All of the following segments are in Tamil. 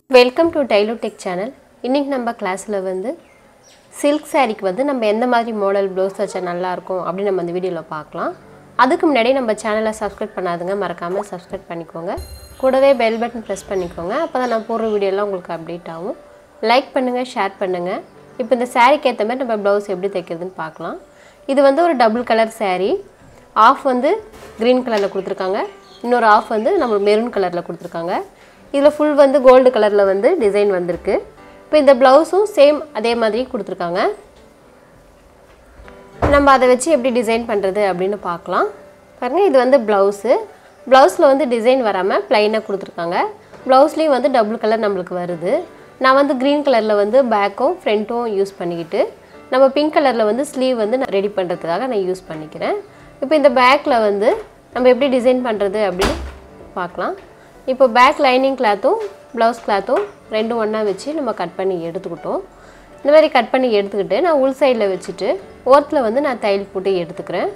welcome to Tailo tech channel இன்றைக்கி நம்ம கிளாஸில் வந்து சில்க் சாரீக்கு வந்து நம்ம எந்த மாதிரி மாடல் ப்ளவுஸ் வச்சா நல்லாயிருக்கும் அப்படின்னு நம்ம இந்த வீடியோவில் பார்க்கலாம் அதுக்கு முன்னாடி நம்ம சேனலை சப்ஸ்கிரைப் பண்ணாதுங்க மறக்காமல் சப்ஸ்கிரைப் பண்ணிக்கோங்க கூடவே பெல் பட்டன் ப்ரெஸ் பண்ணிக்கோங்க அப்போ தான் நான் போடுற வீடியோலாம் உங்களுக்கு அப்டேட் ஆகும் லைக் பண்ணுங்கள் ஷேர் பண்ணுங்கள் இப்போ இந்த சாரீக்கு ஏற்ற மாதிரி நம்ம ப்ளவுஸ் எப்படி தைக்கிறதுன்னு பார்க்கலாம் இது வந்து ஒரு டபுள் கலர் saree ஆஃப் வந்து க்ரீன் கலரில் கொடுத்துருக்காங்க இன்னொரு ஆஃப் வந்து நம்ம மெரூன் கலரில் கொடுத்துருக்காங்க இதில் ஃபுல் வந்து கோல்டு கலரில் வந்து டிசைன் வந்திருக்கு இப்போ இந்த ப்ளவுஸும் சேம் அதே மாதிரி கொடுத்துருக்காங்க நம்ம அதை வச்சு எப்படி டிசைன் பண்ணுறது அப்படின்னு பார்க்கலாம் பாருங்கள் இது வந்து ப்ளவுஸு ப்ளவுஸில் வந்து டிசைன் வராமல் ப்ளைனாக கொடுத்துருக்காங்க ப்ளவுஸ்லேயும் வந்து டபுள் கலர் நம்மளுக்கு வருது நான் வந்து க்ரீன் கலரில் வந்து பேக்கும் ஃப்ரண்ட்டும் யூஸ் பண்ணிக்கிட்டு நம்ம பிங்க் கலரில் வந்து ஸ்லீவ் வந்து நான் ரெடி பண்ணுறதுக்காக நான் யூஸ் பண்ணிக்கிறேன் இப்போ இந்த பேக்கில் வந்து நம்ம எப்படி டிசைன் பண்ணுறது அப்படின்னு பார்க்கலாம் இப்போ பேக் லைனிங் கிளாத்தும் ப்ளவுஸ் கிளாத்தும் ரெண்டும் ஒன்றா வச்சு நம்ம கட் பண்ணி எடுத்துக்கிட்டோம் இந்த மாதிரி கட் பண்ணி எடுத்துக்கிட்டு நான் உள் சைடில் வச்சுட்டு ஓரத்தில் வந்து நான் தையல் போட்டு எடுத்துக்கிறேன்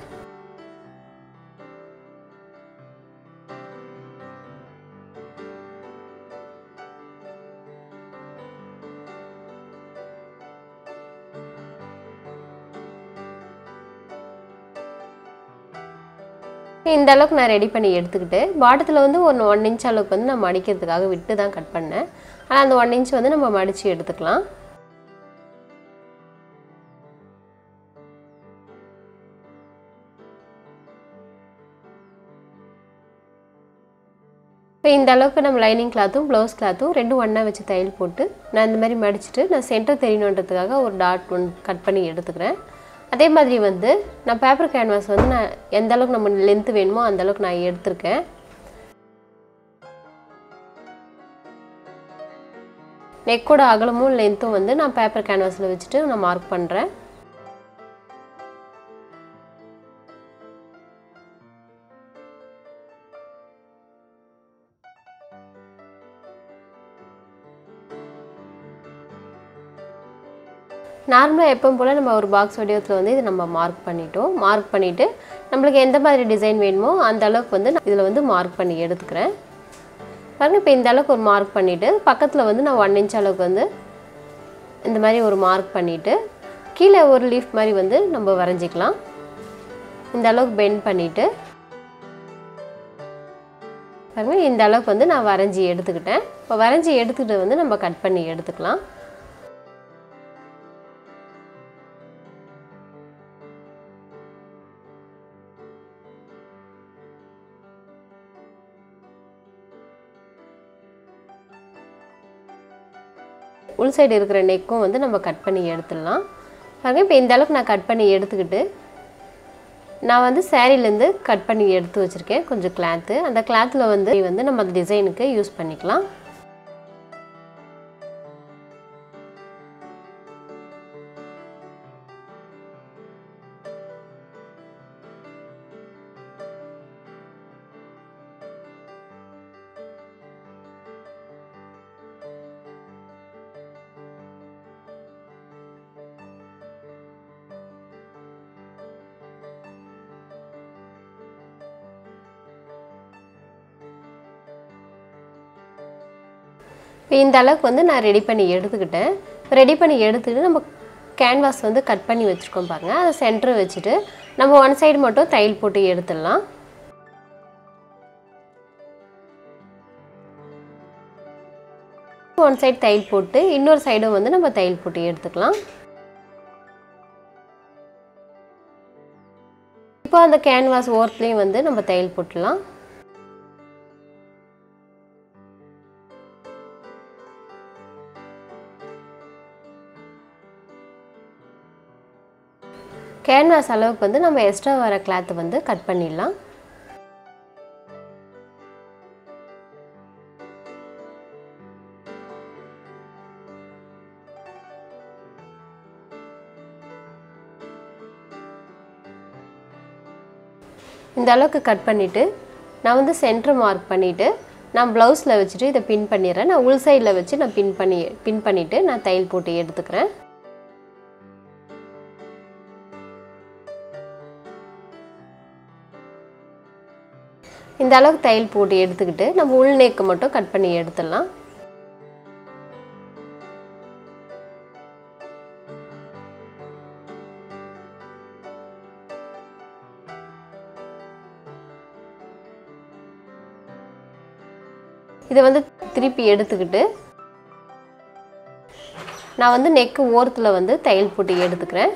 இந்த அளவுக்கு நான் ரெடி பண்ணி எடுத்துக்கிட்டு பாட்டத்தில் வந்து ஒரு ஒன் இன்ச் அளவுக்கு வந்து நான் மடிக்கிறதுக்காக விட்டு தான் கட் பண்ணேன் ஆனால் அந்த ஒன் இன்ச் வந்து நம்ம மடித்து எடுத்துக்கலாம் இப்போ இந்த அளவுக்கு நம்ம லைனிங் கிளாத்தும் ப்ளவுஸ் கிளாத்தும் ரெண்டும் ஒன்றா வச்சு தையல் போட்டு நான் இந்த மாதிரி மடிச்சுட்டு நான் சென்டர் தெரியணுன்றதுக்காக ஒரு டாட் ஒன் கட் பண்ணி எடுத்துக்கிறேன் அதே மாதிரி வந்து நான் பேப்பர் கேன்வாஸ் வந்து நான் எந்த அளவுக்கு நம்ம லென்த்து வேணுமோ அந்த அளவுக்கு நான் எடுத்திருக்கேன் நெக்கோட அகலமும் லென்த்தும் வந்து நான் பேப்பர் கேன்வாஸில் வச்சுட்டு நான் மார்க் பண்ணுறேன் நார்மலாக எப்பவும் போல் நம்ம ஒரு பாக்ஸ் வடிவத்தில் வந்து இதை நம்ம மார்க் பண்ணிட்டோம் மார்க் பண்ணிவிட்டு நம்மளுக்கு எந்த மாதிரி டிசைன் வேணுமோ அந்த அளவுக்கு வந்து நான் இதில் வந்து மார்க் பண்ணி எடுத்துக்கிறேன் பாருங்கள் இப்போ இந்த அளவுக்கு ஒரு மார்க் பண்ணிவிட்டு பக்கத்தில் வந்து நான் ஒன் இன்ச் அளவுக்கு வந்து இந்த மாதிரி ஒரு மார்க் பண்ணிவிட்டு கீழே ஒரு லீஃப் மாதிரி வந்து நம்ம வரைஞ்சிக்கலாம் இந்த அளவுக்கு பெண்ட் பண்ணிவிட்டு பாருங்கள் இந்த அளவுக்கு வந்து நான் வரைஞ்சி எடுத்துக்கிட்டேன் இப்போ வரைஞ்சி எடுத்துக்கிட்டு வந்து நம்ம கட் பண்ணி எடுத்துக்கலாம் உள் சைடு இருக்கிற நெக்கும் வந்து நம்ம கட் பண்ணி எடுத்துடலாம் பாருங்க இப்போ இந்த அளவுக்கு நான் கட் பண்ணி எடுத்துக்கிட்டு நான் வந்து சேரீலேருந்து கட் பண்ணி எடுத்து வச்சுருக்கேன் கொஞ்சம் கிளாத்து அந்த கிளாத்தில் வந்து வந்து நம்ம அந்த டிசைனுக்கு யூஸ் பண்ணிக்கலாம் இப்போ இந்த அளவுக்கு வந்து நான் ரெடி பண்ணி எடுத்துக்கிட்டேன் ரெடி பண்ணி எடுத்துக்கிட்டு நம்ம கேன்வாஸ் வந்து கட் பண்ணி வச்சுருக்கோம் பாருங்கள் அதை சென்டர் வச்சுட்டு நம்ம ஒன் சைடு மட்டும் தையல் போட்டு எடுத்துடலாம் ஒன் சைடு தையல் போட்டு இன்னொரு சைடும் வந்து நம்ம தையல் போட்டு எடுத்துக்கலாம் இப்போ அந்த கேன்வாஸ் ஓரத்துலேயும் வந்து நம்ம தையல் போட்டுடலாம் கேன்வாஸ் அளவுக்கு வந்து நம்ம எக்ஸ்ட்ரா வர கிளாத்தை வந்து கட் பண்ணிடலாம் இந்த அளவுக்கு கட் பண்ணிவிட்டு நான் வந்து சென்டர் மார்க் பண்ணிவிட்டு நான் ப்ளவுஸில் வச்சுட்டு இதை பின் பண்ணிடுறேன் நான் உள் சைடில் வச்சு நான் பின் பண்ணி பின் பண்ணிவிட்டு நான் தையல் போட்டு எடுத்துக்கிறேன் இந்த அளவுக்கு தையல் போட்டு எடுத்துக்கிட்டு நம்ம உள் நெக்கு மட்டும் கட் பண்ணி எடுத்துடலாம் இதை வந்து திருப்பி எடுத்துக்கிட்டு நான் வந்து நெக்கு ஓரத்தில் வந்து தையல் போட்டு எடுத்துக்கிறேன்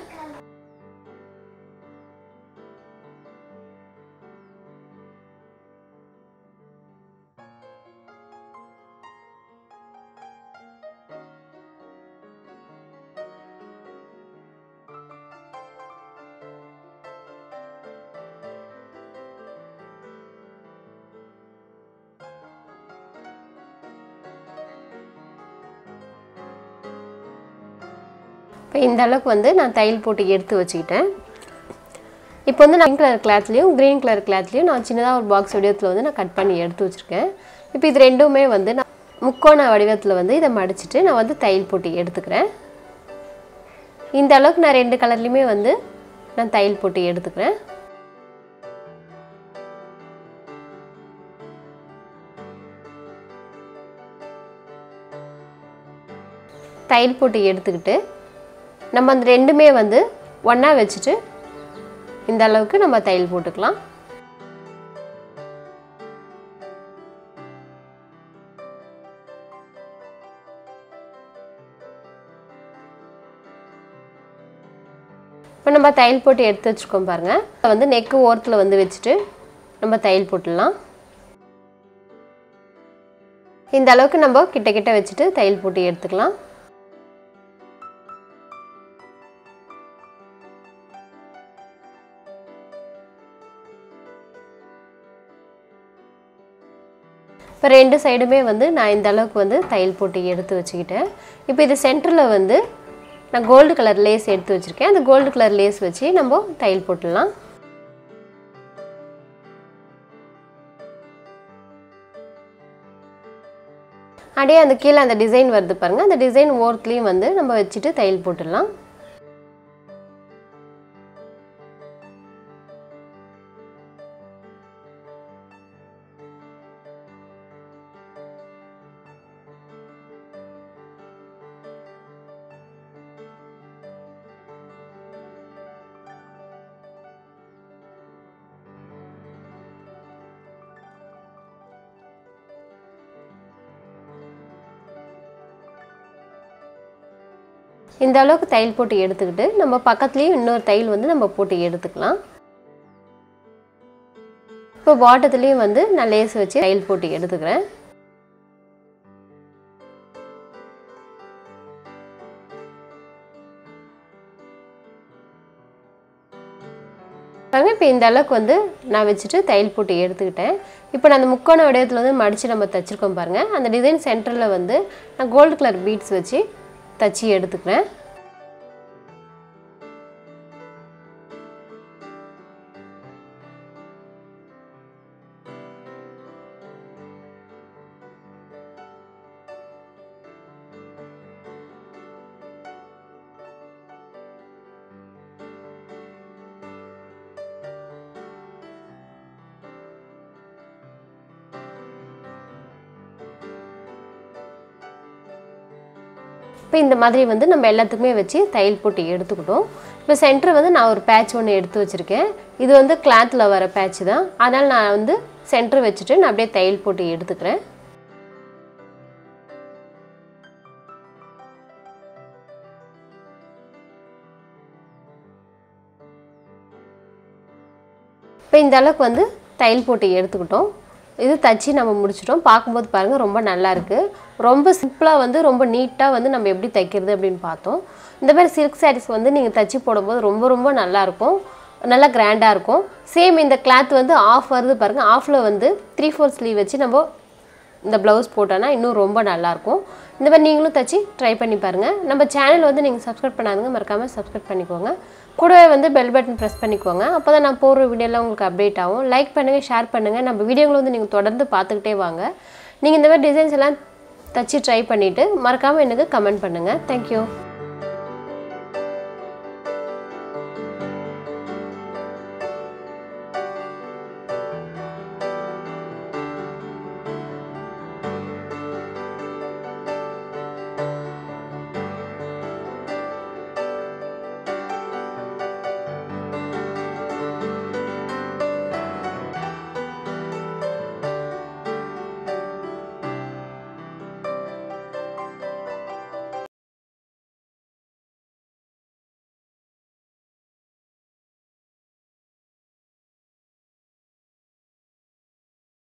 இப்போ இந்த அளவுக்கு வந்து நான் தையல் போட்டு எடுத்து வச்சுக்கிட்டேன் இப்போ வந்து நான் கலர் கிளாத்லேயும் க்ரீன் கலர் கிளாத்லேயும் நான் சின்னதாக ஒரு பாக்ஸ் வடிவத்தில் வந்து நான் கட் பண்ணி எடுத்து வச்சுருக்கேன் இப்போ இது ரெண்டுமே வந்து நான் முக்கோண வடிவத்தில் வந்து இதை மடிச்சுட்டு நான் வந்து தையல் போட்டு எடுத்துக்கிறேன் இந்த அளவுக்கு நான் ரெண்டு கலர்லேயுமே வந்து நான் தையல் போட்டு எடுத்துக்கிறேன் தையல் போட்டு எடுத்துக்கிட்டு நம்ம அந்த ரெண்டுமே வந்து ஒன்றா வச்சுட்டு இந்த அளவுக்கு நம்ம தையல் போட்டுக்கலாம் இப்போ நம்ம தையல் போட்டு எடுத்து வச்சுருக்கோம் பாருங்கள் அதை வந்து நெக்கு ஓரத்தில் வந்து வச்சுட்டு நம்ம தையல் போட்டுடலாம் இந்த அளவுக்கு நம்ம கிட்ட கிட்ட வச்சுட்டு தையல் போட்டு எடுத்துக்கலாம் இப்போ ரெண்டு சைடுமே வந்து நான் இந்த அளவுக்கு வந்து தையல் போட்டு எடுத்து வச்சுக்கிட்டேன் இப்போ இது சென்டரில் வந்து நான் கோல்டு கலர் லேஸ் எடுத்து வச்சுருக்கேன் அந்த கோல்டு கலர் லேஸ் வச்சு நம்ம தையல் போட்டுடலாம் அப்படியே அந்த கீழே அந்த டிசைன் வருது பாருங்கள் அந்த டிசைன் ஓரத்துலேயும் வந்து நம்ம வச்சுட்டு தையல் போட்டுடலாம் இந்த அளவுக்கு தையல் போட்டு எடுத்துக்கிட்டு நம்ம பக்கத்துலேயும் இன்னொரு தையல் வந்து நம்ம போட்டு எடுத்துக்கலாம் இப்போ பாட்டத்துலேயும் வந்து நான் லேஸ் வச்சு தையல் போட்டு எடுத்துக்கிறேன் பாருங்க இப்போ இந்த அளவுக்கு வந்து நான் வச்சுட்டு தையல் போட்டு எடுத்துக்கிட்டேன் இப்போ நான் அந்த முக்கோண வடிவத்தில் வந்து மடித்து நம்ம தைச்சிருக்கோம் பாருங்கள் அந்த டிசைன் சென்டரில் வந்து நான் கோல்டு கலர் பீட்ஸ் வச்சு தச்சு எடுத்துக்கிறேன் இப்போ இந்த மாதிரி வந்து நம்ம எல்லாத்துக்குமே வச்சு தையல் போட்டு எடுத்துக்கிட்டோம் இப்போ சென்டர் வந்து நான் ஒரு பேட்ச் ஒன்று எடுத்து வச்சுருக்கேன் இது வந்து கிளாத்தில் வர பேட்ச் தான் அதனால் நான் வந்து சென்டர் வச்சுட்டு நான் அப்படியே தையல் போட்டு எடுத்துக்கிறேன் இப்போ இந்த அளவுக்கு வந்து தையல் போட்டு எடுத்துக்கிட்டோம் இது தச்சு நம்ம முடிச்சிட்டோம் பார்க்கும்போது பாருங்கள் ரொம்ப நல்லா இருக்குது ரொம்ப சிம்பிளாக வந்து ரொம்ப நீட்டாக வந்து நம்ம எப்படி தைக்கிறது அப்படின்னு பார்த்தோம் இந்த மாதிரி சில்க் சாரீஸ் வந்து நீங்கள் தச்சு போடும்போது ரொம்ப ரொம்ப நல்லாயிருக்கும் நல்லா கிராண்டாக இருக்கும் சேம் இந்த கிளாத் வந்து ஆஃப் வருது பாருங்கள் ஆஃபில் வந்து த்ரீ ஃபோர் ஸ்லீவ் வச்சு நம்ம இந்த ப்ளவுஸ் போட்டோன்னா இன்னும் ரொம்ப நல்லாயிருக்கும் இந்த மாதிரி நீங்களும் தச்சு ட்ரை பண்ணி பாருங்கள் நம்ம சேனல் வந்து நீங்கள் சப்ஸ்கிரைப் பண்ணாதுங்க மறக்காமல் சப்ஸ்கிரைப் பண்ணிக்கோங்க கூடவே வந்து பெல் பட்டன் ப்ரெஸ் பண்ணிக்கோங்க அப்போ தான் நான் போடுற வீடியோலாம் உங்களுக்கு அப்டேட் ஆகும் லைக் பண்ணுங்கள் ஷேர் பண்ணுங்கள் நம்ம வீடியோங்களை வந்து நீங்கள் தொடர்ந்து பார்த்துக்கிட்டே வாங்க நீங்கள் இந்த மாதிரி டிசைன்ஸ் எல்லாம் தச்சு ட்ரை பண்ணிவிட்டு மறக்காமல் எனக்கு கமெண்ட் பண்ணுங்கள் தேங்க்யூ